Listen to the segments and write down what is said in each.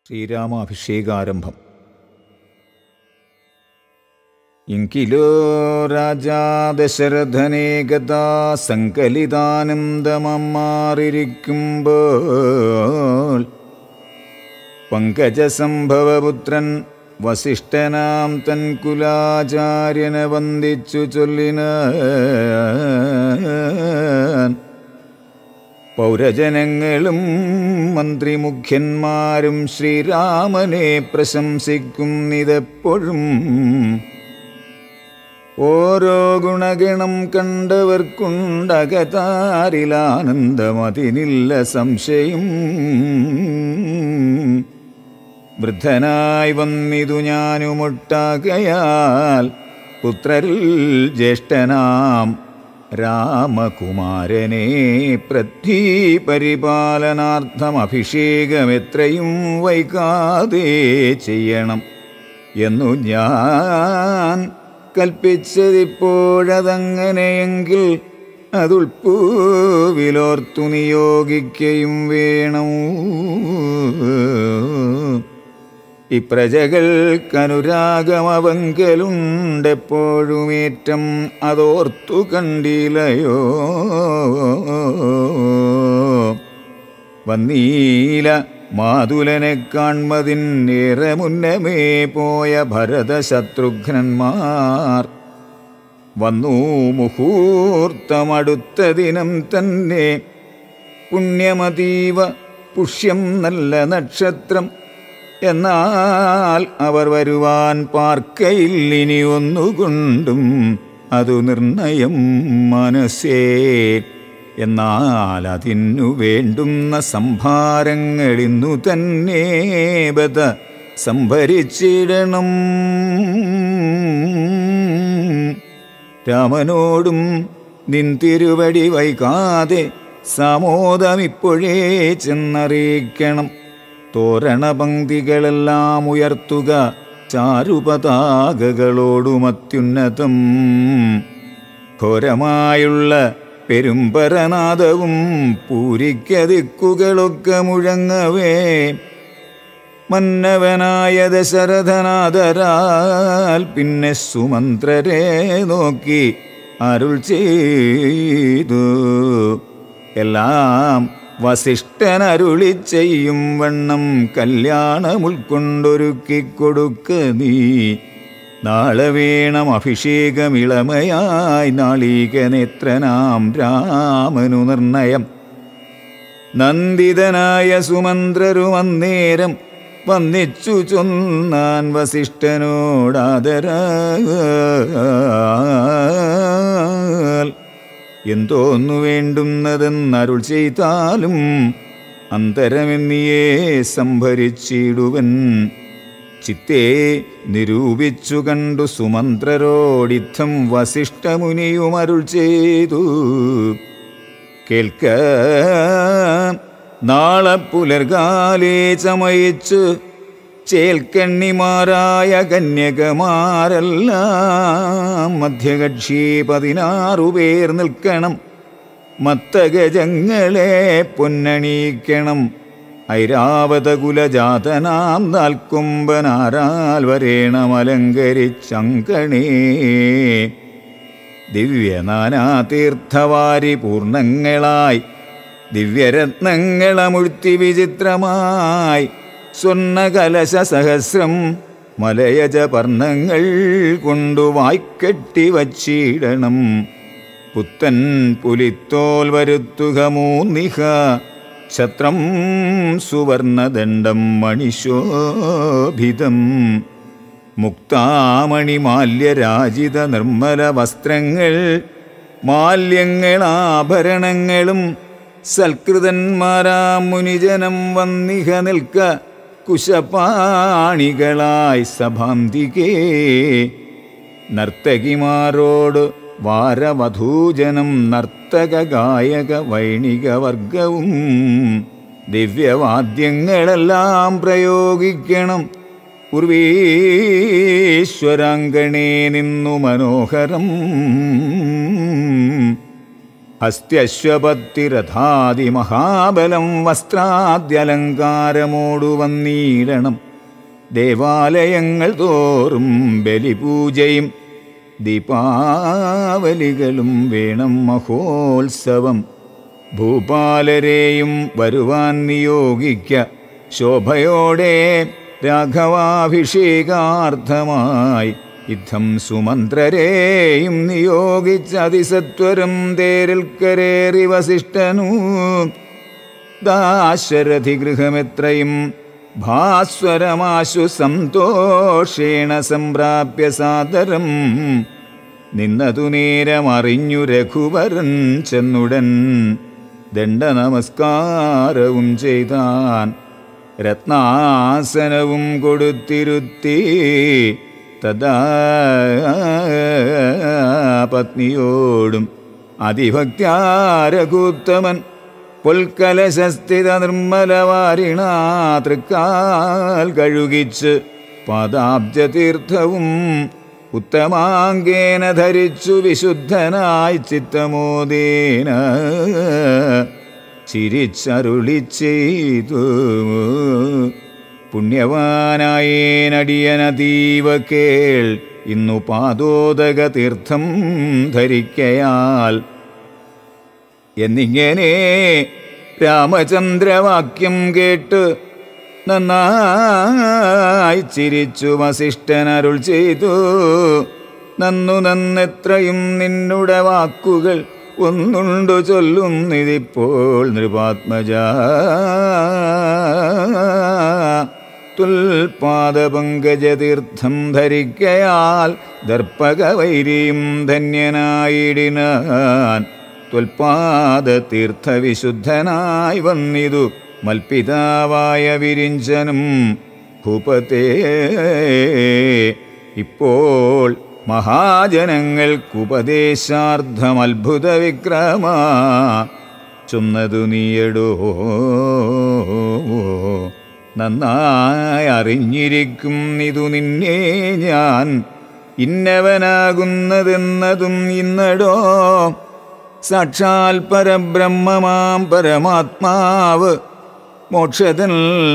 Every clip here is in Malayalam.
ശ്രീരാമാഭിഷേകാരംഭം എങ്കിലോ രാജാ ദശരഥനേകഥാ സങ്കലിതാനന്ദമമ്മാറിരിക്കുമ്പോൾ പങ്കജസംഭവപുത്രൻ വസിഷ്ഠനാം തൻ കുലാചാര്യനെ വന്ദിച്ചു ചൊല്ലിനാൻ പൗരജനങ്ങളും മന്ത്രിമുഖ്യന്മാരും ശ്രീരാമനെ പ്രശംസിക്കുന്നിതെപ്പോഴും ഓരോ ഗുണഗണം കണ്ടവർക്കുണ്ടകതാരിലാനന്ദമതിനില്ല സംശയം വൃദ്ധനായി വന്നിതു ഞാനുമൊട്ടാകയാൽ പുത്രരിൽ ജ്യേഷ്ഠനാം രാമകുമാരനെ പൃഥ്വി പരിപാലനാർത്ഥം അഭിഷേകം എത്രയും വൈകാതെ ചെയ്യണം എന്നു ഞാൻ കൽപ്പിച്ചതിപ്പോഴതങ്ങനെയെങ്കിൽ അതുൾപ്പൂവിലോർത്തു നിയോഗിക്കയും വേണം ഇപ്രജകൾക്കനുരാഗമവങ്കലുണ്ടെപ്പോഴുമേറ്റം അതോർത്തു കണ്ടിലയോ വന്നീല മാതുലനെ കാൺമതിന്നേറെ മുന്നമേ പോയ ഭരതശത്രുഘ്നന്മാർ വന്നു മുഹൂർത്തമടുത്ത ദിനം തന്നെ പുണ്യമതീവ പുഷ്യം നല്ല നക്ഷത്രം എന്നാൽ അവർ വരുവാൻ പാർക്കയില്ലിനി ഒന്നുകൊണ്ടും അതു നിർണയം മനസ്സേ എന്നാൽ അതിനു വേണ്ടുന്ന സംഭാരങ്ങൾ ഇന്നു തന്നെ ബത സംഭരിച്ചിടണം രാമനോടും നിൻ തിരുവടി വൈകാതെ സമോദമിപ്പോഴേ ചെന്നറിയിക്കണം തോരണപങ്ക്തികളെല്ലാം ഉയർത്തുക ചാരുപതാകകളോടും അത്യുന്നതം ഘോരമായുള്ള പെരുമ്പരനാദവും പൂരിക്കതിക്കുകളൊക്കെ മുഴങ്ങവേ മന്നവനായ ദശരഥനാദരാൽ പിന്നെ സുമന്ത്രരെ നോക്കി അരുൾ ചെയ്തു എല്ലാം വസിഷ്ഠനരുളി ചെയ്യും വണ്ണം കല്യാണം ഉൾക്കൊണ്ടൊരുക്കിക്കൊടുക്ക നീ നാളെ വേണം അഭിഷേകമിളമയായി നാളീകനേത്രനാം രാമനു നിർണയം നന്ദിതനായ സുമന്ത്രരും അന്നേരം വന്നിച്ചു ചൊന്നാൻ വസിഷ്ഠനോടാദരാൽ എന്തോന്നു വേണ്ടുന്നതെന്നരുൾ ചെയ്താലും അന്തരമെന്നിയേ സംഭരിച്ചിടുവൻ ചിത്തേ നിരൂപിച്ചു കണ്ടു സുമന്ത്രരോടിത്തം വസിഷ്ഠമുനിയും അരുൾ ചെയ്തു കേൾക്ക നാളെ പുലർകാലേ ചമയിച്ചു ചേൽക്കണ്ണിമാരായ കന്യകമാരെല്ലാം മധ്യകക്ഷി പതിനാറു പേർ നിൽക്കണം മത്തഗജങ്ങളെ പൊന്നണീക്കണം ഐരാവത കുലജാതനാം നാൽക്കൊമ്പനാരാൽ വരേണമലങ്കരിച്ചങ്കണേ ദിവ്യനാനാതീർത്ഥവാരി പൂർണ്ണങ്ങളായി ദിവ്യരത്നങ്ങളമുഴ്ത്തി വിചിത്രമായി സ്വർണ്ണകലശ സഹസ്രം മലയജ പർണങ്ങൾ കൊണ്ടു വായ്ക്കെട്ടി വച്ചിടണം പുത്തൻ പുലിത്തോൽ വരുത്തുക മൂന്നിഹ ഛത്രം സുവർണദണ്ഡം മണിശോഭിതം മുക്താമണിമാല്യരാജിത നിർമ്മല വസ്ത്രങ്ങൾ മാല്യങ്ങളാഭരണങ്ങളും സൽകൃതന്മാരാം മുനിജനം വന്നിഹ നിൽക്ക കുശപാണികളായി സഭാന്തികേ നർത്തകിമാരോട് വാരവധൂജനം നർത്തക ഗായക വൈണിക വർഗവും ദിവ്യവാദ്യങ്ങളെല്ലാം പ്രയോഗിക്കണം പൂർവീശ്വരാങ്കണേ നിന്നു മനോഹരം അസ്ത്യശ്വപത്തിരഥാതിമഹാബലം വസ്ത്രാദ്യലങ്കാരമോടു വന്നീടണം ദേവാലയങ്ങൾ തോറും ബലിപൂജയും ദീപാവലികളും വേണം മഹോത്സവം ഭൂപാലരെയും വരുവാൻ നിയോഗിക്ക ശോഭയോടെ രാഘവാഭിഷേകാർത്ഥമായി യുദ്ധം സുമന്ത്രരെയും നിയോഗിച്ച അതിസത്വരം തേരിൽ കരേറി വസിഷ്ഠനു ദാശരഥി ഗൃഹമെത്രയും ഭാസ്വരമാശു സന്തോഷേണ സംപ്രാപ്യ സാദരം നിന്നതു നേരമറിഞ്ഞു രഘുവരൻ ചെന്നുടൻ ദണ്ഡനമസ്കാരവും ചെയ്താൻ രത്നാസനവും കൊടുത്തിരുത്തി തഥാ പത്നിയോടും അതിഭക്ത്യാരകൂത്തമൻ പൊൽക്കലശസ്ഥിത നിർമ്മലവാരിണ തൃക്കാൽ കഴുകിച്ച് പാദാബ്ജതീർത്ഥവും ഉത്തമാങ്കേന ധരിച്ചു വിശുദ്ധനായി ചിത്തമോദേന ചിരിച്ചരുളി ചെയ്തു പുണ്യവാനായേനടിയനതീവ കേൾ ഇന്നു പാദോദക തീർത്ഥം ധരിക്കയാൽ എന്നിങ്ങനെ രാമചന്ദ്രവാക്യം കേട്ട് നന്നായി ചിരിച്ചു വസിഷ്ഠനരുൾ ചെയ്തു നന്നു നന്നെത്രയും നിന്നുടെ വാക്കുകൾ ഒന്നുണ്ടു ചൊല്ലുന്നിതിപ്പോൾ നൃപാത്മജ തുൽപാദപങ്കജതീർത്ഥം ധരിക്കയാൽ ദർപ്പകവൈരിയും ധന്യനായിടിനാൻ ത്വൽപാദതീർത്ഥവിശുദ്ധനായി വന്നിതു മൽപിതാവായ വിരിഞ്ചനും ഭൂപതേ ഇപ്പോൾ മഹാജനങ്ങൾക്കുപദേശാർത്ഥം അത്ഭുത വിക്രമ ചൊന്നതു നീയടോ നന്നായി അറിഞ്ഞിരിക്കും ഇതു നിന്നെ ഞാൻ ഇന്നവനാകുന്നതെന്നതും ഇന്നടോ സാക്ഷാൽ പരബ്രഹ്മമാം പരമാത്മാവ് മോക്ഷതൻ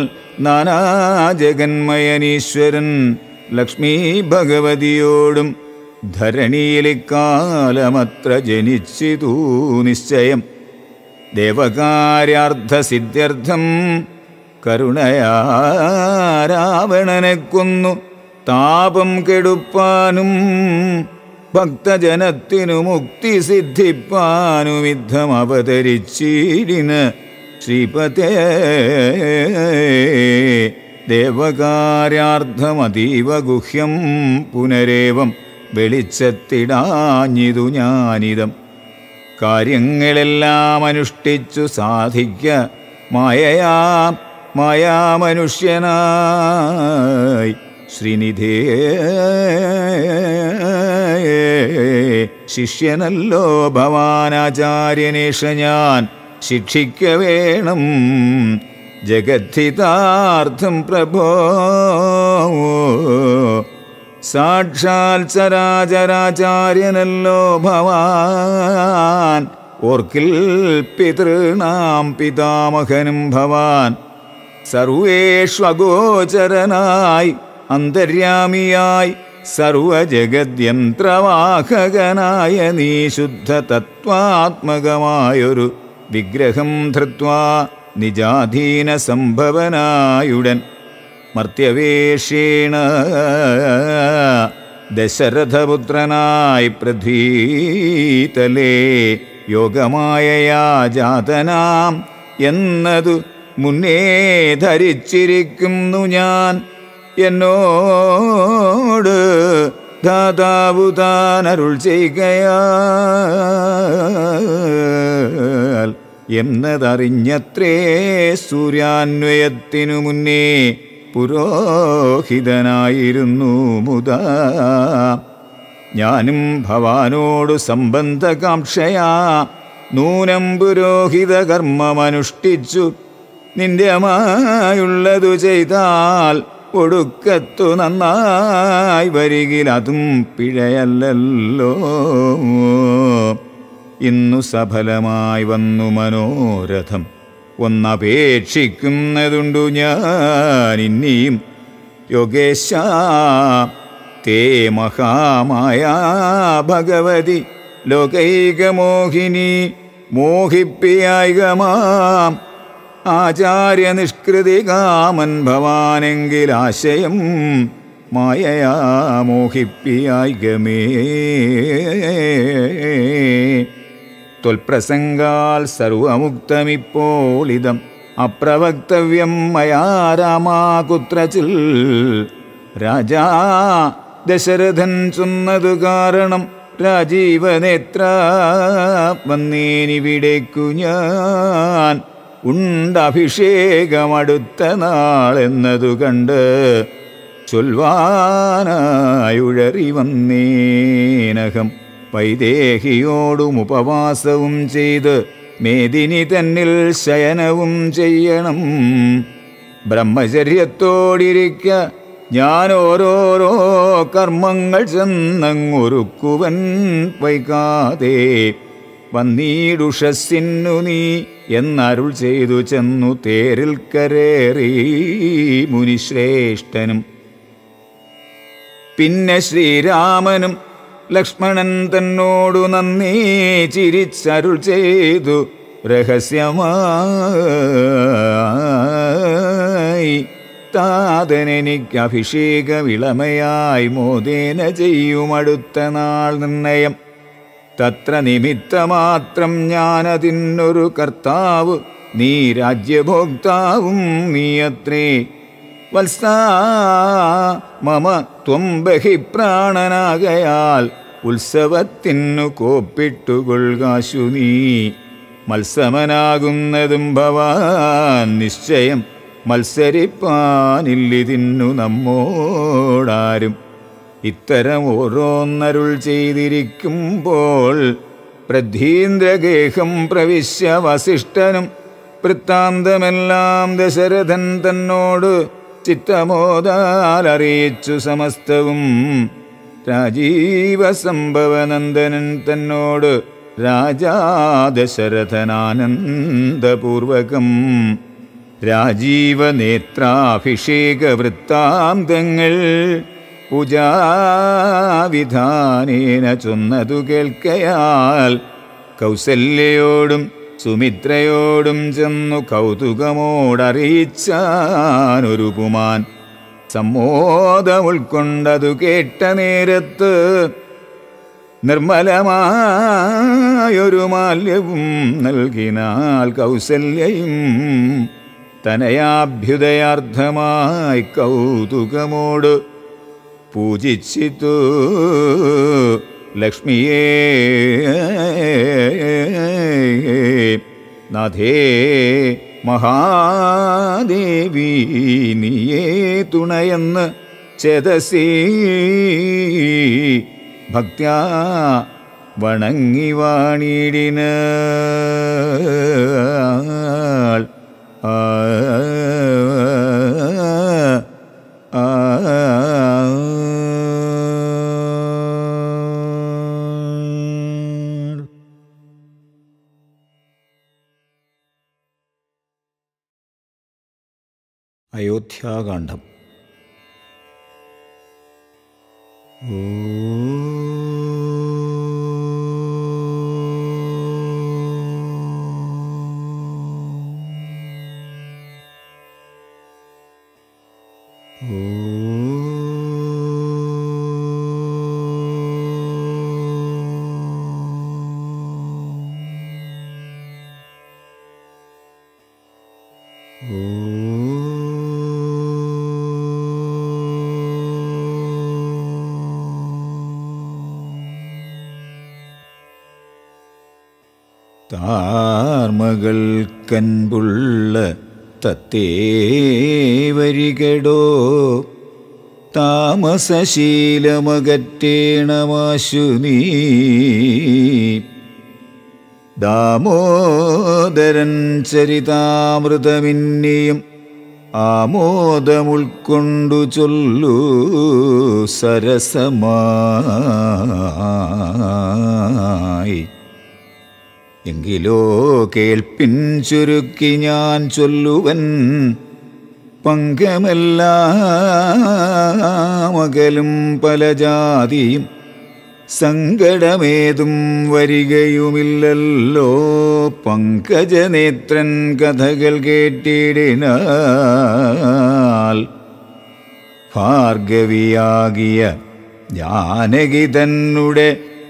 നാനാജഗന്മയനീശ്വരൻ ലക്ഷ്മി ഭഗവതിയോടും ധരണിയിലിക്കാലമത്ര ജനിച്ചിതൂ നിശ്ചയം ദേവകാര്യാർത്ഥസിദ്ധ്യർത്ഥം കരുണയാ രാവണനെ കൊന്നു താപം കെടുപ്പാനും ഭക്തജനത്തിനു മുക്തി സിദ്ധിപ്പാനും യുദ്ധം അവതരിച്ചിടിന് ശ്രീപതേ ദേവകാര്യാർത്ഥമതീവ ഗുഹ്യം പുനരേവം വെളിച്ചത്തിടാഞ്ഞിതു ഞാനിതം കാര്യങ്ങളെല്ലാം അനുഷ്ഠിച്ചു സാധിക്ക മായയാ മായാമനുഷ്യനായി ശ്രീനിധേ ശിഷ്യനല്ലോ ഭവാനാചാര്യനേഷ ഞാൻ ശിക്ഷിക്ക വേണം ജഗദ്ധിതാർത്ഥം പ്രഭോ സാക്ഷാൽ ചരാചരാചാര്യനല്ലോ ഭവാൻ ഓർക്കിൽ പിതൃണാം പിതാമഹനും ഭവാൻ സർവേഷ്വഗോചരനായി അന്തര്യാമിയായി സർവജഗദ്യന്ത്രവാഹകനായ നീ ശുദ്ധ തത്വാത്മകമായൊരു വിഗ്രഹം ധൃത്വാ നിജാധീന സംഭവനായുടൻ മർത്യവേഷേണ ദശരഥപുത്രനായി പൃഥ്വീതലേ യോഗമായയാ ജാതനാം എന്നതു മുന്നേ ധരിച്ചിരിക്കുന്നു ഞാൻ എന്നോട് ദാതാവു താൻ അരുൾ ചെയ്യുകയാൽ എന്നതറിഞ്ഞത്രേ സൂര്യാന്വയത്തിനു മുന്നേ പുരോഹിതനായിരുന്നു മുതാ ഞാനും ഭവാനോടു സംബന്ധകാംക്ഷയാ നൂനം പുരോഹിത കർമ്മമനുഷ്ഠിച്ചു നിന്ദ്യമായുള്ളതു ചെയ്താൽ ഒടുക്കത്തു നന്നായി വരികിൽ അതും പിഴയല്ലല്ലോ ഇന്നു സഫലമായി വന്നു മനോരഥം ഒന്നപേക്ഷിക്കുന്നതുണ്ടു ഞാൻ ഇനിയും യോഗേശ തേ മഹാമായ ഭഗവതി ലോകൈകമോഹിനി മോഹിപ്പിയായികമാം ആചാര്യനിഷ്കൃതി കാമൻ ഭവാനെങ്കിൽ ആശയം മായയാ മോഹിപ്പിയായികമേ ത്വൽപ്രസംഗാൽ സർവമുക്തമിപ്പോളിതം അപ്രവക്തവ്യം മയാ രാമാ കുത്രച്ചിൽ രാജാ ദശരഥൻ ചൊന്നതു കാരണം രാജീവനേത്ര വന്നേനിവിടേക്കു ഞാൻ ഉണ്ടഭിഷേകമടുത്ത നാളെന്നതു കണ്ട് ചൊൽവാനായുഴറി വന്നേനകം വൈദേഹിയോടും ഉപവാസവും ചെയ്ത് മേദിനി തന്നിൽ ശയനവും ചെയ്യണം ബ്രഹ്മചര്യത്തോടിരിക്ക ഞാൻ ഓരോരോ കർമ്മങ്ങൾ ചെന്നങ്ങൊരുക്കുവൻ വൈകാതെ വന്നീടുഷസ്സിന്നു നീ എന്നരുൾ ചെയ്തു ചെന്നു തേരിൽ കരേറി മുനിശ്രേഷ്ഠനും പിന്നെ ശ്രീരാമനും ലക്ഷ്മണൻ തന്നോടു നന്ദി ചിരിച്ചരുൾ ചെയ്തു രഹസ്യമായി താതനെനിക്ക് അഭിഷേക വിളമയായി മോദേന ചെയ്യുമടുത്ത നാൾ നിർണയം തത്ര നിമിത്തമാത്രം ഞാനതിനൊരു കർത്താവ് നീ രാജ്യഭോക്താവും നീയത്രേ വത്സാ മമ ത്വം ബഹിപ്രാണനാകയാൽ ഉത്സവത്തിനു കോപ്പിട്ടുകൊള്ളുകാശു നീ മത്സമനാകുന്നതും ഭവാൻ നിശ്ചയം മത്സരിപ്പാനില്ലിതിന്നു നമ്മോടാരും ഇത്തരം ഓരോന്നരുൾ ചെയ്തിരിക്കുമ്പോൾ പ്രധീന്ദ്രഗേഹം പ്രവിശ്യ വസിഷ്ഠനും വൃത്താന്തമെല്ലാം ദശരഥൻ തന്നോട് ചിത്തമോദാൽ അറിയിച്ചു സമസ്തവും രാജീവ സംഭവനന്ദനൻ തന്നോട് രാജാ ദശരഥനാനന്ദപൂർവകം രാജീവ നേത്രാഭിഷേക വൃത്താന്തങ്ങൾ പൂജാവിധാനേന ചൊന്നതു കേൾക്കയാൽ കൗസല്യയോടും സുമിത്രയോടും ചെന്നു കൗതുകമോടറിയിച്ചാനൊരു പുമാൻ സമ്മോദം ഉൾക്കൊണ്ടതു കേട്ട നേരത്ത് നിർമ്മലമായൊരു മാല്യവും നൽകിനാൽ കൗസല്യയും തനയാഭ്യുദയാർത്ഥമായി കൗതുകമോട് പൂജിച്ചിതു ലക്ഷ്മിയേ നാഥേ മഹാദേവി നീയേ തുണയെന്ന് ചേതസീ ഭക്ത്യാ വണങ്ങി വാണിടിന് ആ ആ അയോധ്യാകാന്ഡം താർമകൾ കൻപുള്ള തത്തേ വരികടോ താമസശീലമകറ്റേണമാശു നീ ദാമോദരൻ ചരിതാമൃതമിന്നിയും ആമോദമുൾക്കൊണ്ടു ചൊല്ലു സരസമായി എങ്കിലോ കേൾപ്പിൻ ചുരുക്കി ഞാൻ ചൊല്ലുവൻ പങ്കമെല്ലാമകലും പല ജാതിയും സങ്കടമേതും വരികയുമില്ലല്ലോ പങ്കജനേത്രൻ കഥകൾ കേട്ടിടിനാൽ ഭാർഗവിയാകിയ ജാനകി തന്നുടെ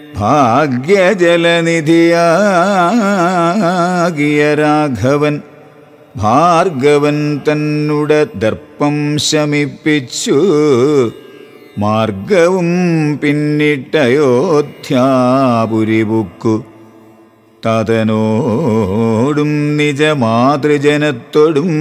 ഭാഗ്യജലനിധിയാകിയ രാഘവൻ ഭാർഗവൻ തന്നുടെ ദർപ്പം ശമിപ്പിച്ചു മാർഗവും പിന്നിട്ടയോധ്യാപുരിബുക്കു തതനോടും നിജമാതൃജനത്തോടും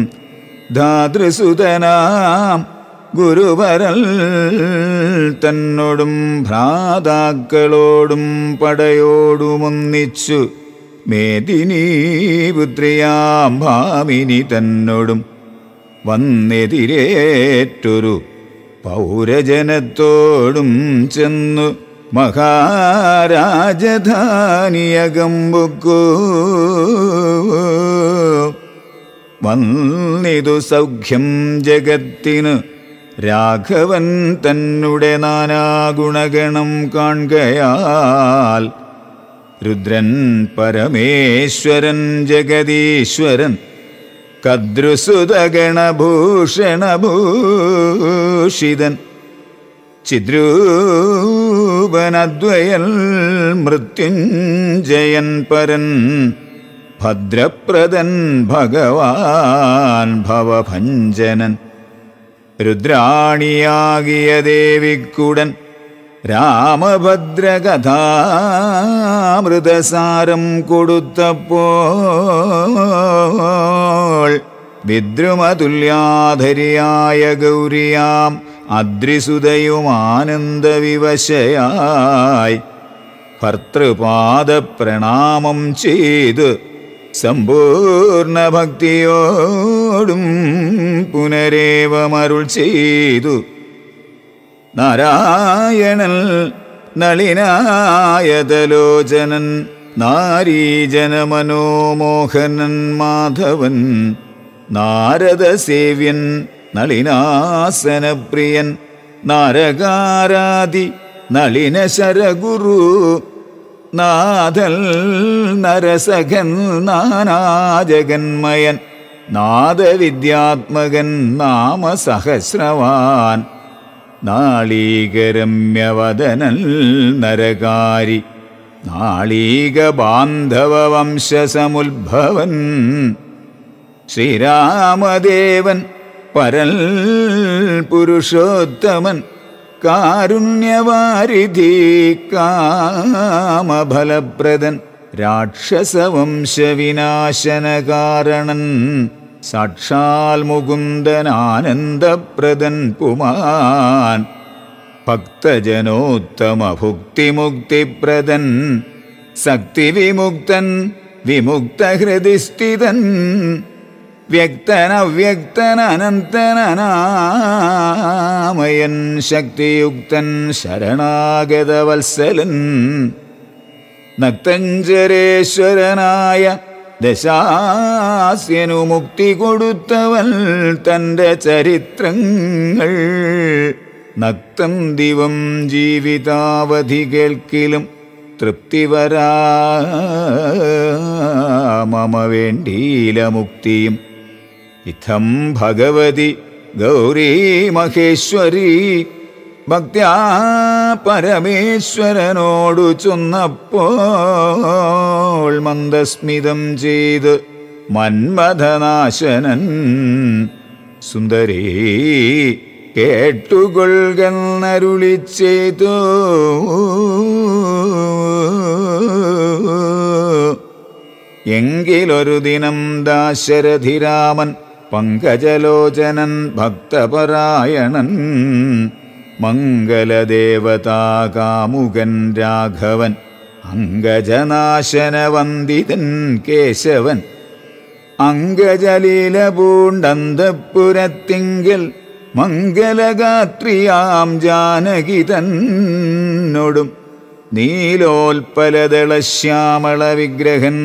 ധാതൃസുതനാം ഗുരുവരൽ തന്നോടും ഭ്രാതാക്കളോടും പടയോടുമൊന്നിച്ചു മേദിനീ പുത്രിയാം ഭാമിനി തന്നോടും വന്നെതിരേറ്റൊരു പൗരജനത്തോടും ചെന്നു മഹാരാജധാനിയകമ്പുക്കൂ വന്നിതു സൗഖ്യം ജഗത്തിനു രാഘവൻ തന്നുടെ നാനാഗുണഗണം കാണുകയാൽ രുദ്രൻ പരമേശ്വരൻ ജഗദീശ്വരൻ കദ്രുസുതഗണഭൂഷണഭൂഷിതൻ ചിദ്രൂപനദ്വയൽ മൃത്യുഞ്ജയൻ പരൻ ഭദ്രപ്രദൻ ഭഗവാൻ ഭവഭഞ്ജനൻ രുദ്രാണിയാകിയ ദേവിക്കുടൻ രാമഭദ്രകഥാമൃതസാരം കൊടുത്തപ്പോൾ വിദ്രുമതുല്യാധരിയായ ഗൗരിയാം അദ്രിസുതയും ആനന്ദവിവശയായി ഭർത്തൃപാദപ്രണാമം ചെയ്ത് സമ്പൂർണ്ണ ഭക്തിയോടും പുനരേവമരുൾ ചെയ്തു നാരായണൻ നളിനായതലോചനൻ നാരീജനമനോമോഹനൻ മാധവൻ നാരദസേവ്യൻ നളിനാസനപ്രിയൻ നാരകാരാതി നളിനശരഗുരു നാഥൽ നരസഖൻ നാനാജഗന്മയൻ നാദവിദ്യാത്മകൻ നാമസഹസ്രവാൻ നാളീകരമ്യവദനൽ നരകാരി നാളീക ബാന്ധവ വംശസമുദ്ഭവൻ ശ്രീരാമദേവൻ പരൽ പുരുഷോത്തമൻ കാരുണ്യവാരിധി കാമഫലപ്രദൻ രാക്ഷസവംശവിനാശനകാരണൻ സാക്ഷാൽ മുകുന്ദൻ ആനന്ദപ്രദൻ പുമാൻ ഭക്തജനോത്തമ ഭുക്തിമുക്തിപ്രദൻ ശക്തിവിമുക്തൻ വിമുക്തഹൃദിസ്ഥിതൻ വ്യക്തനവ്യക്തൻ അനന്തനാമയൻ ശക്തിയുക്തൻ ശരണാഗതവത്സലൻ നക്തഞ്ചരേശ്വരനായ ദശാസ്യനു മുക്തി കൊടുത്തവൻ തൻ്റെ ചരിത്രങ്ങൾ നക്തം ദിവം ജീവിതാവധി കേൾക്കിലും തൃപ്തി വരാ മമ വേണ്ടീല മുക്തിയും ഇത്തം ഭഗവതി ഗൗരീ മഹേശ്വരി ഭക്ത്യാ പരമേശ്വരനോടു ചൊന്നപ്പോൾ മന്ദസ്മിതം ചെയ്ത് മന്മഥനാശനൻ സുന്ദരീ കേട്ടുകൊള്ളുന്നരുളി ചെയ്തു എങ്കിലൊരു ദിനം ദാശരഥിരാമൻ പങ്കജലോചനൻ ഭക്തപരായണൻ മംഗലദേവതാകാമുകൻ രാഘവൻ അങ്കജനാശനവന്ദിതൻ കേശവൻ അങ്കജലീല പൂണ്ടന്തപുരത്തിങ്കൽ മംഗലഗാത്രിയാം ജാനകി തന്നോടും നീലോൽപലദളശ്യാമള വിഗ്രഹൻ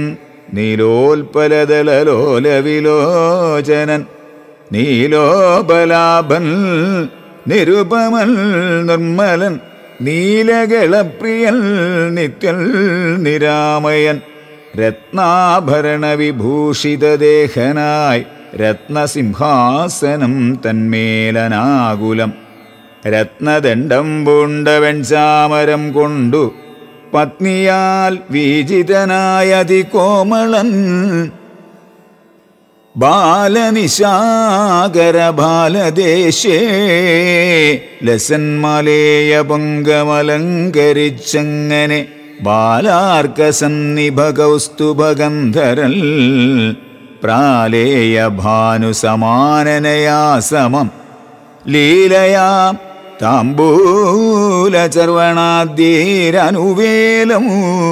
നീലോൽപലദളലോലവിലോചനൻ നീലോപലാഭൻ നിരുപമൽ നിർമ്മലൻ നീലകളപ്രിയൻ നിത്യൽ നിരാമയൻ രത്നാഭരണ വിഭൂഷിതദേഹനായി രത്നസിംഹാസനം തന്മേലനാകുലം രത്നദണ്ഡം പൂണ്ടവൻ ചാമരം കൊണ്ടു പത്നിയാൽ വീജിതനായ അതികോമളൻ ബാലനിശാകര ബാലദേശേ ലസന്മലേയ പൊങ്കമലങ്കരിച്ചങ്ങനെ ബാലാർക്കസന്നിഭ കൗസ്തുഭഗന്ധരൽ പ്രാലേയ ഭാനുസമാനനയാ സമം ലീലയാം താമ്പൂലചർവണാദ്യേരനുവേലം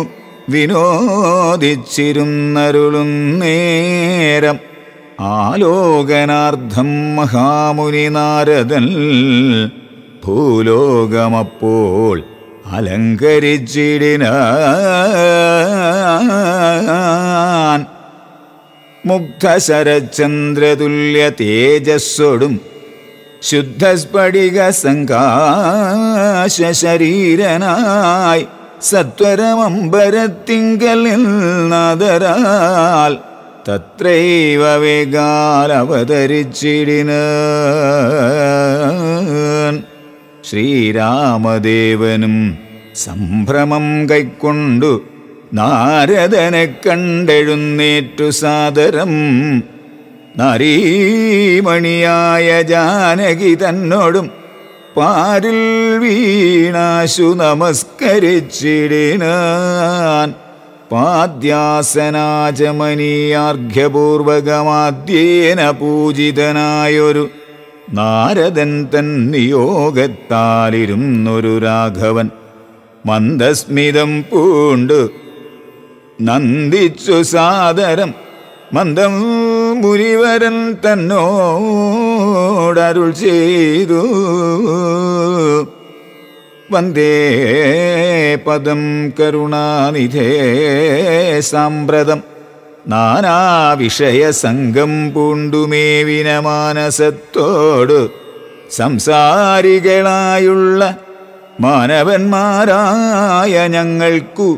വിനോദിച്ചിരുന്നരുളും നേരം ആലോകനാർത്ഥം മഹാമുനി നാരദൻ ഭൂലോകമപ്പോൾ അലങ്കരിച്ചിടിനാൻ മുഗ്ധശരചന്ദ്രതുല്യ തേജസ്സൊടും ശുദ്ധസ്ഫടിക സങ്കാശ ശരീരനായി സത്വരമമ്പരത്തിങ്കൽ നാദരാൽ തത്രൈവ വേഗാൽ അവതരിച്ചിടിന ശ്രീരാമദേവനും സംഭ്രമം കൈക്കൊണ്ടു നാരദനെ കണ്ടെഴുന്നേറ്റു സാദരം നരീമണിയായ ജാനകി തന്നോടും പാരിൽ വീണാശു നമസ്കരിച്ചിടിനാൻ പാദ്യാസനാചമനീയാർഘ്യപൂർവകമാദ്യേന പൂജിതനായൊരു നാരദൻ തൻ നിയോഗത്താലിരുന്നൊരു രാഘവൻ മന്ദസ്മിതം പൂണ്ട് നന്ദിച്ചു സാദരം മന്ദം മുനിവരൻ തന്നോടരുൾ ചെയ്തു വന്ദേ പദം കരുണാനിധേ സാമ്പ്രതം നാനാവിഷയസംഗം പൂണ്ടുമേവിന മാനസത്തോട് സംസാരികളായുള്ള മാനവന്മാരായ ഞങ്ങൾക്കു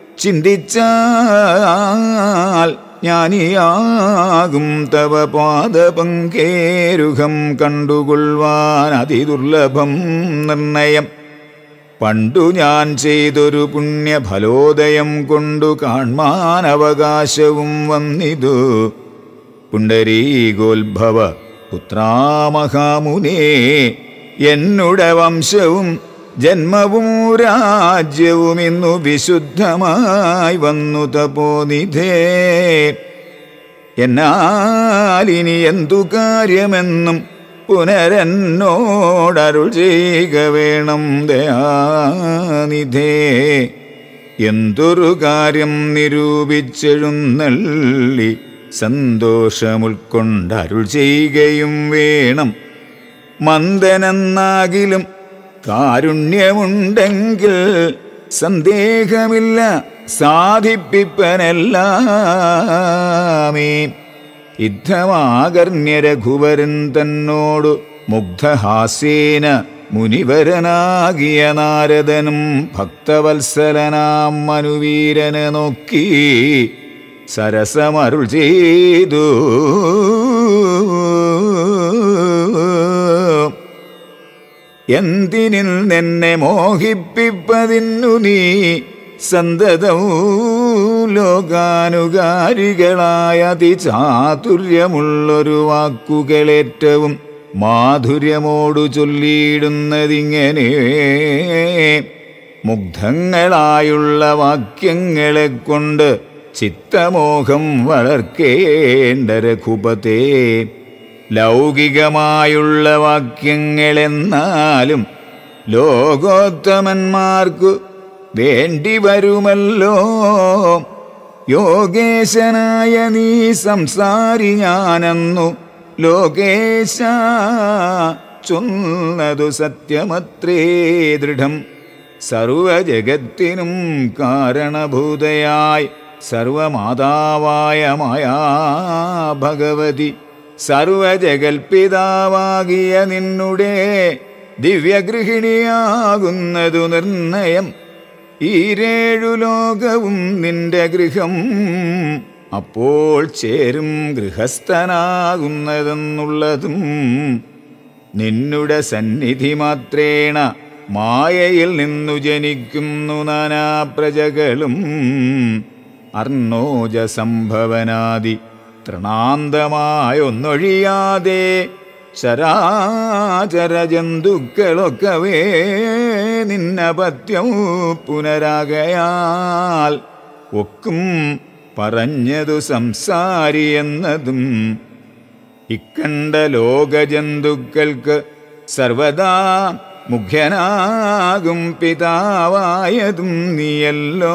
ചിന്തിച്ചാൽ ജ്ഞാനിയാകും തവ പാദപങ്കേരുഹം കണ്ടുകൊള്ളുവാൻ അതിദുർലഭം നിർണയം പണ്ടു ഞാൻ ചെയ്തൊരു പുണ്യഫലോദയം കൊണ്ടു കാൺമാൻ അവകാശവും വന്നിതു പുണ്ടരീകോത്ഭവ പുത്രാമഹാമുനേ എന്നുടെ വംശവും ജന്മവും രാജ്യവും ഇന്നു വിശുദ്ധമായി വന്നു തപോനിധേ എന്നാലിനി എന്തു കാര്യമെന്നും പുനരെന്നോടരുൾ ചെയ്യുക വേണം ദയാനിധേ എന്തൊരു കാര്യം നിരൂപിച്ചെഴുന്നള്ളി സന്തോഷമുൾക്കൊണ്ടരുൾ ചെയ്യുകയും വേണം മന്ദനെന്നാകിലും കാരുണ്യമുണ്ടെങ്കിൽ സന്ദേഹമില്ല സാധിപ്പിപ്പനെല്ലാമേ യുദ്ധമാകർണ്യ രഘുവരൻ തന്നോടു മുഗ്ധഹാസ്യേന മുനിവരനാകിയ നാരദനും ഭക്തവത്സലനാം മനുവീരനെ നോക്കി സരസമരുൾ ചെയ്തു എന്തിനിൽ നിന്നെ മോഹിപ്പിപ്പതിന്നു നീ സന്തതവും ലോകാനുകാരികളായ അതിചാതുര്യമുള്ളൊരു വാക്കുകളേറ്റവും മാധുര്യമോടു ചൊല്ലിയിടുന്നതിങ്ങനെ മുഗ്ധങ്ങളായുള്ള വാക്യങ്ങളെ കൊണ്ട് ചിത്തമോഹം വളർക്കേണ്ട രഘുപതേ ലൗകികമായുള്ള വാക്യങ്ങളെന്നാലും ലോകോത്തമന്മാർക്കു വേണ്ടി വരുമല്ലോ യോഗേശനായ നീ സംസാരി ഞാനെന്നു ലോകേശ ചൊന്നതു സത്യമത്രേ ദൃഢം സർവജഗത്തിനും കാരണഭൂതയായി സർവമാതാവായ മായാ ഭഗവതി സർവജഗൽപിതാവാകിയ നിന്നുടെ ദിവ്യഗൃഹിണിയാകുന്നതു നിർണയം ഈരേഴു ലോകവും നിന്റെ ഗൃഹം അപ്പോൾ ചേരും ഗൃഹസ്ഥനാകുന്നതെന്നുള്ളതും നിന്നുടെ സന്നിധി മാത്രേണ മായയിൽ നിന്നു ജനിക്കുന്നു നാനാ പ്രജകളും അർണോജ സംഭവനാദി തൃണാന്തമായൊന്നൊഴിയാതെ ചരാചര ജന്തുക്കളൊക്കവേ നിന്നപത്യം പുനരാകയാൽ ഒക്കും പറഞ്ഞതു സംസാരി എന്നതും ഇക്കണ്ട ലോകജന്തുക്കൾക്ക് സർവദാ മുഖ്യനാകും പിതാവായതും നീയല്ലോ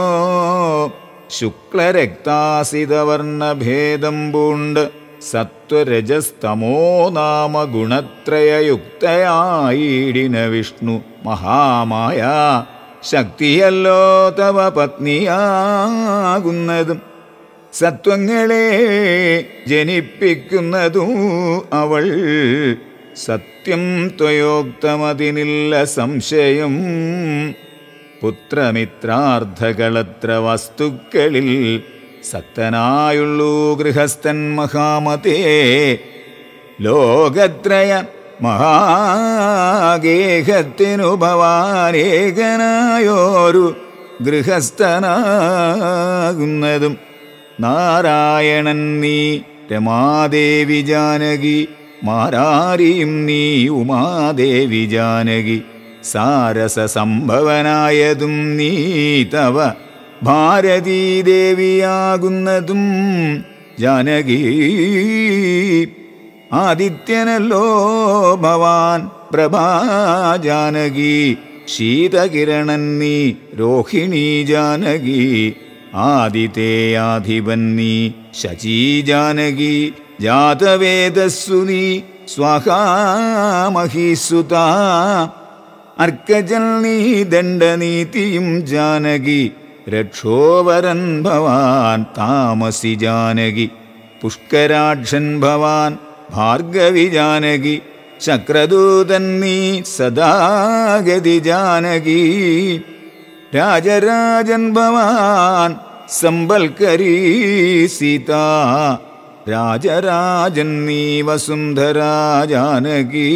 ശുക്ലരക്താസിതവർണഭേദം പൂണ്ട് സത്വരജസ്തമോ നാമ ഗുണത്രയയുക്തയായിടിന വിഷ്ണു മഹാമായ ശക്തിയല്ലോ തവ പത്നിയാകുന്നതും സത്വങ്ങളെ ജനിപ്പിക്കുന്നതും അവൾ സത്യം ത്വയോക്തമതിനില്ല സംശയം പുത്രമിത്രാർത്ഥകളത്ര വസ്തുക്കളിൽ സത്തനായുള്ളൂ ഗൃഹസ്ഥൻ മഹാമതേ ലോകത്രയ മഹാഗേഹത്തിനു ഭവാനേകനായോരു ഗൃഹസ്ഥനാകുന്നതും നാരായണൻ നീ രമാദേവി ജാനകി മാരാരിയും നീ ഉമാദേവി ജാനകി സാരസ സംഭവനായതും നീ തവ ഭാരതീദേവിയാകുന്നതും ജാനകി ആദിത്യനല്ലോ ഭവാൻ പ്രഭാ ജാനകി ശീതകിരണൻ നീ രോഹിണി ജാനകി ആദിതേയാധിപൻ നീ ശചീ ജാനകി ജാതവേദസ്സു നീ സ്വാഹാമഹീസുത അർക്കജൽ നീ ദണ്ഡനീതിയും ജാനകി രക്ഷോവരൻ ഭവാൻ താമസി ജാനകി പുഷ്കരാക്ഷൻ ഭവാൻ ഭാർഗവി ജാനകി ചക്രദൂതൻ നീ സദാഗതി ജാനകി രാജരാജൻ ഭവാൻ സമ്പൽക്കരീ സീത രാജരാജൻ നീ വസുന്ധരാ ജാനകി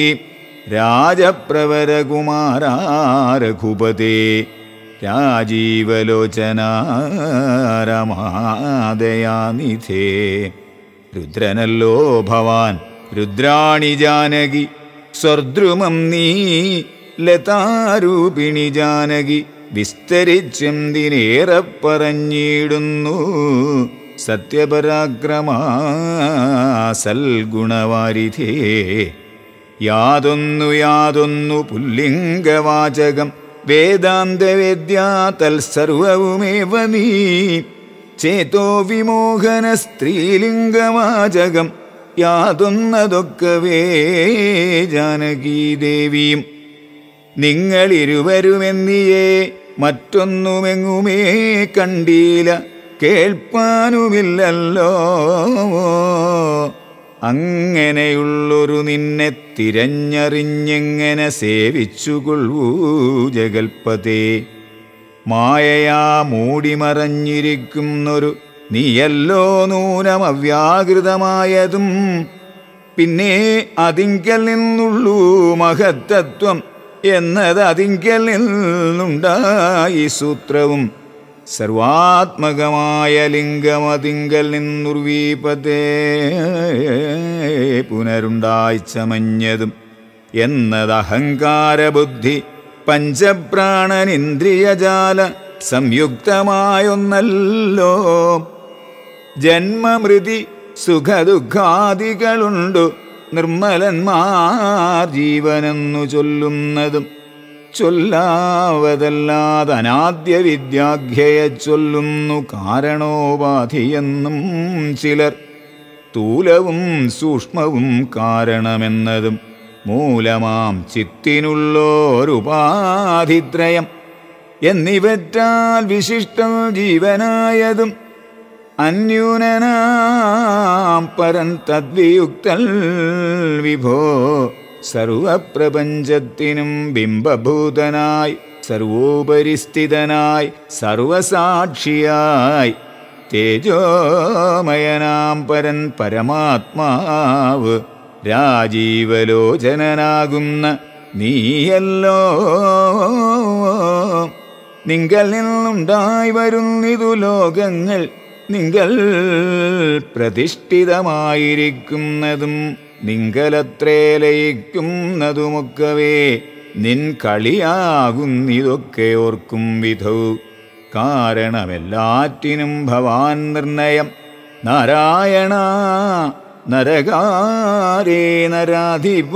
രാജപ്രവരകുമാരാ രഘുപതേ രാജീവലോചന രമാദയാനിധേ രുദ്രനല്ലോ ഭവാൻ രുദ്രാണി ജാനകി സ്വർദ്രുമം നീ ലതാരൂപിണി ജാനകി വിസ്തരിച്ചെന്തിനേറെ പറഞ്ഞിടുന്നു സത്യപരാക്രമാ സൽഗുണവാരിധേ യാതൊന്നു യാതൊന്നു പുല്ലിംഗവാചകം വേദാന്തവേദ്യാ തൽസർവവുമേവ നീ ചേതോ വിമോഹന സ്ത്രീലിംഗവാചകം യാതൊന്നതൊക്കവേ ജാനകീദേവിയും നിങ്ങളിരുവരുമെന്നിയേ മറ്റൊന്നുമെങ്ങുമേ കണ്ടീല കേൾപ്പാനുമില്ലല്ലോ അങ്ങനെയുള്ളൊരു നിന്നെ തിരഞ്ഞറിഞ്ഞെങ്ങനെ സേവിച്ചുകൊള്ളൂ ജഗൽപതേ മായയാ മൂടിമറഞ്ഞിരിക്കുന്നൊരു നീയല്ലോ നൂനമവ്യാകൃതമായതും പിന്നെ അതിങ്കൽ നിന്നുള്ളൂ മഹത്തത്വം എന്നത് അതിങ്കൽ നിന്നുണ്ടായി സൂത്രവും സർവാത്മകമായ ലിംഗമതിങ്കൽ നിന്നുർവീപതേ പുനരുണ്ടായി ചമഞ്ഞതും എന്നത് അഹങ്കാരബുദ്ധി പഞ്ചപ്രാണനിന്ദ്രിയജാല സംയുക്തമായൊന്നല്ലോ ജന്മമൃതി സുഖദുഃഖാദികളുണ്ടു നിർമ്മലന്മാർ ജീവനെന്നു ചൊല്ലുന്നതും ചൊല്ലാവതല്ലാതെ അനാദ്യ വിദ്യാഖ്യയെ ചൊല്ലുന്നു കാരണോപാധിയെന്നും ചിലർ സ്ഥൂലവും സൂക്ഷ്മവും കാരണമെന്നതും മൂലമാം ചിത്തിനുള്ളോരുപാധിത്രയം എന്നിവറ്റാൽ വിശിഷ്ടം ജീവനായതും അന്യൂനനാം പരൻ തദ്വിയുക്തൽ വിഭോ സർവപ്രപഞ്ചത്തിനും ബിംബഭൂതനായി സർവോപരിസ്ഥിതനായി സർവസാക്ഷിയായി തേജോമയനാം പരൻ പരമാത്മാവ് രാജീവലോചനനാകുന്ന നീയല്ലോ നിങ്കൽ നിന്നുണ്ടായി വരുന്നിതു ലോകങ്ങൾ നിങ്കൽ പ്രതിഷ്ഠിതമായിരിക്കുന്നതും നിങ്കലത്രേ ലയിക്കുന്നതുമൊക്കവേ നിൻ കളിയാകുന്നിതൊക്കെ ഓർക്കും വിധൗ കാരണമെല്ലാറ്റിനും ഭവാൻ നിർണയം നാരായണ നരകാരേ നരാധിപ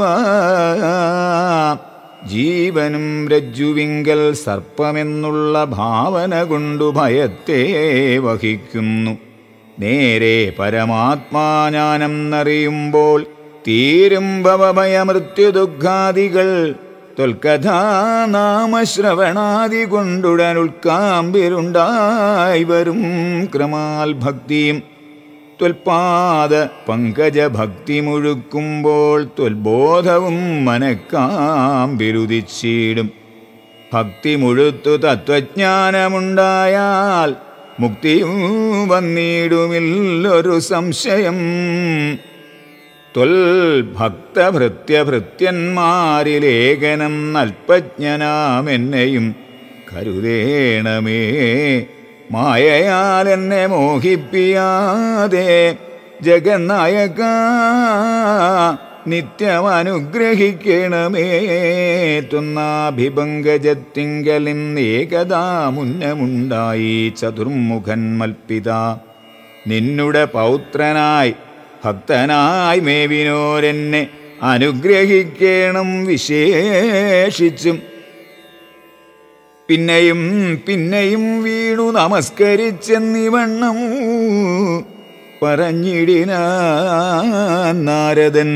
ജീവനും രജ്ജുവിങ്കൽ സർപ്പമെന്നുള്ള ഭാവന കൊണ്ടു ഭയത്തെ വഹിക്കുന്നു നേരെ പരമാത്മാജ്ഞാനം എന്നറിയുമ്പോൾ തീരും ഭവഭയമൃത്യുദുഃഖാദികൾ തൊൽക്കഥാനാമശ്രവണാദി കൊണ്ടുടൻ ഉൾക്കാമ്പിലുണ്ടായി വരും ക്രമാൽ ഭക്തിയും ത്വൽപാദ പങ്കജഭക്തി മുഴുക്കുമ്പോൾ ത്വൽബോധവും മനക്കാമ്പിരുതിച്ചിടും ഭക്തി മുഴുത്തു തത്വജ്ഞാനമുണ്ടായാൽ മുക്തിയും വന്നിടുമില്ലൊരു സംശയം ത്വൽ ഭക്തഭൃത്യഭൃത്യന്മാരിലേഖനം അല്പജ്ഞനാമെന്നെയും കരുതേണമേ മായയാൽ എന്നെ മോഹിപ്പിയാതെ ജഗന്നായക നിത്യം അനുഗ്രഹിക്കണമേ തുന്നാഭിപങ്കജത്തിങ്കലിൻ ഏകദാ മുന്നമുണ്ടായി ചതുർമുഖൻ മൽപ്പിത നിന്നുടെ പൗത്രനായി ഭക്തനായി മേവിനോരെന്നെ അനുഗ്രഹിക്കണം വിശേഷിച്ചും പിന്നെയും പിന്നെയും വീണു നമസ്കരിച്ചെന്നിവണ്ണം പറഞ്ഞിടിന നാരദൻ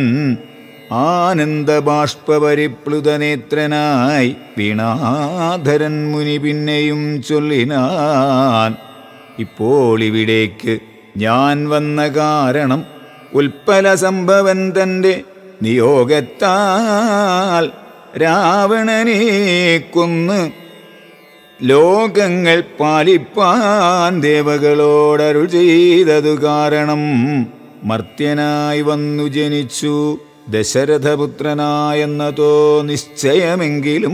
ആനന്ദബാഷ്പരിപ്ലുതനേത്രനായി വീണാധരൻ മുനി പിന്നെയും ചൊല്ലിനാൻ ഇപ്പോൾ ഇവിടേക്ക് ഞാൻ വന്ന കാരണം ഉൽപ്പല സംഭവൻ തൻ്റെ നിയോഗത്താൽ രാവണനെ കൊന്ന് ലോകങ്ങൾ പാലിപ്പാൻ ദേവകളോടരുൾ ചെയ്തതു കാരണം മർത്യനായി വന്നു ജനിച്ചു ദശരഥപുത്രനായെന്നതോ നിശ്ചയമെങ്കിലും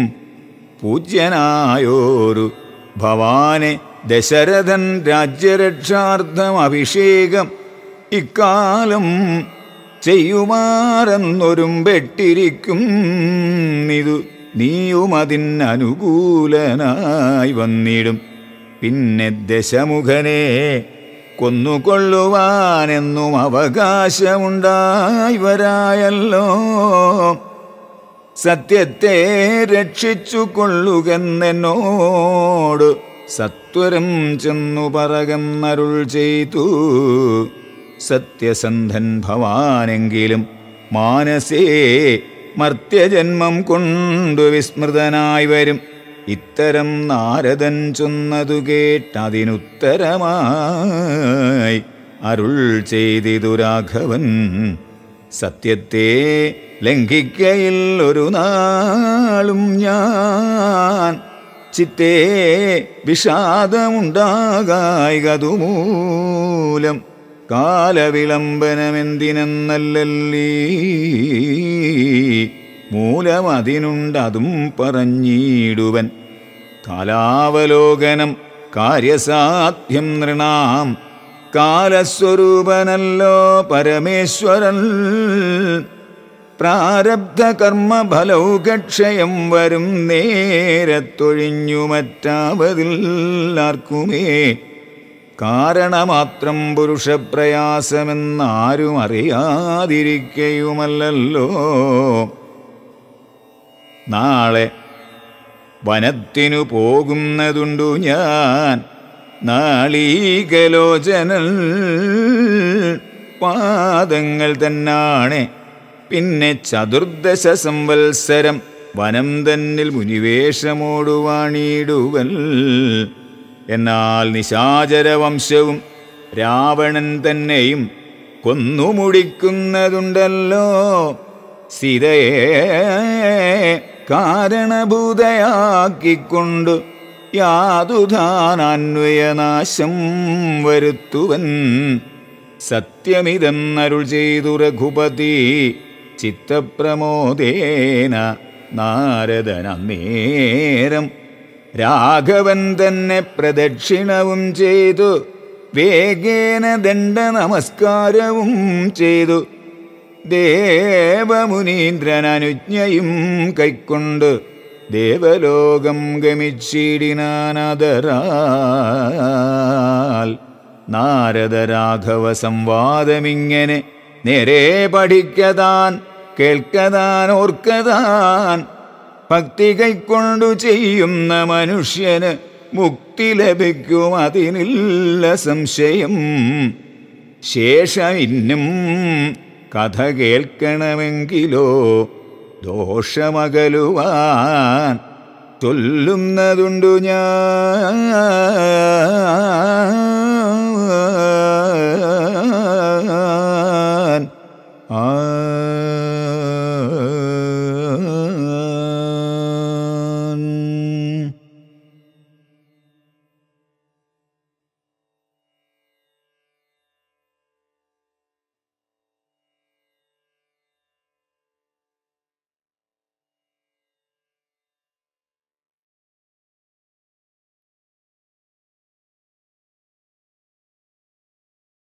പൂജ്യനായോരു ഭവാനെ ദശരഥൻ രാജ്യരക്ഷാർത്ഥം അഭിഷേകം ഇക്കാലം ചെയ്യുമാറെന്നൊരും പെട്ടിരിക്കും ഇതു നീയുമതിനനുകൂലനായി വന്നിടും പിന്നെ ദശമുഖനെ കൊന്നുകൊള്ളുവാനെന്നും അവകാശമുണ്ടായി വരായല്ലോ സത്യത്തെ രക്ഷിച്ചു കൊള്ളുകെന്നെന്നോട് സത്വരം ചെന്നു പറകന്നരുൾ ചെയ്തു സത്യസന്ധൻ ഭവാനെങ്കിലും മാനസേ മർത്യജന്മം കൊണ്ടു വിസ്മൃതനായി വരും ഇത്തരം നാരദൻ ചൊന്നതു കേട്ടതിനുത്തരമായി അരുൾ ചെയ്തിതു രാഘവൻ സത്യത്തെ ലംഘിക്കയിൽ ഒരു നാളും ഞാൻ ചിത്തേ വിഷാദമുണ്ടാകായതുമൂലം കാലവിളംബനമെന്തിനെന്നല്ലല്ലീ മൂലമതിനുണ്ടതും പറഞ്ഞിടുവൻ കാലാവലോകനം കാര്യസാധ്യം നൃണാം കാലസ്വരൂപനല്ലോ പരമേശ്വരൻ പ്രാരബ്ധ കർമ്മഫലൗകക്ഷയം വരും നേരത്തൊഴിഞ്ഞു മറ്റാവതില്ലാർക്കുമേ കാരണമാത്രം പുരുഷപ്രയാസമെന്നാരും അറിയാതിരിക്കയുമല്ലല്ലോ നാളെ വനത്തിനു പോകുന്നതുണ്ടു ഞാൻ നാളീകലോചനൽ പാദങ്ങൾ തന്നാണ് പിന്നെ ചതുർദശ സംവത്സരം വനം തന്നിൽ മുനിവേഷമോടുവാണിടുവൽ എന്നാൽ നിശാചരവംശവും രാവണൻ തന്നെയും കൊന്നുമുടിക്കുന്നതുണ്ടല്ലോ സീതയെ കാരണഭൂതയാക്കിക്കൊണ്ട് യാതുധാനാന്വയനാശം വരുത്തുവൻ സത്യമിതെന്നരുൾ ചെയ്തു രഘുപതി ചിത്തപ്രമോദേന നാരദനന്നേരം രാഘവൻ തന്നെ പ്രദക്ഷിണവും ചെയ്തു വേഗേന ദണ്ഡ നമസ്കാരവും ചെയ്തു ദേവമുനീന്ദ്രൻ അനുജ്ഞയും കൈക്കൊണ്ട് ദേവലോകം ഗമിച്ചിടിനാനദരാൽ നാരദരാഘവ സംവാദമിങ്ങനെ നേരെ പഠിക്കതാൻ കേൾക്കതാൻ ഓർക്കതാൻ ഭക്തി കൈക്കൊണ്ടു ചെയ്യുന്ന മനുഷ്യന് മുക്തി ലഭിക്കും അതിനില്ല സംശയം ശേഷം ഇന്നും കഥ കേൾക്കണമെങ്കിലോ ദോഷമകലുവാൻ ചൊല്ലുന്നതുണ്ടു ഞാൻ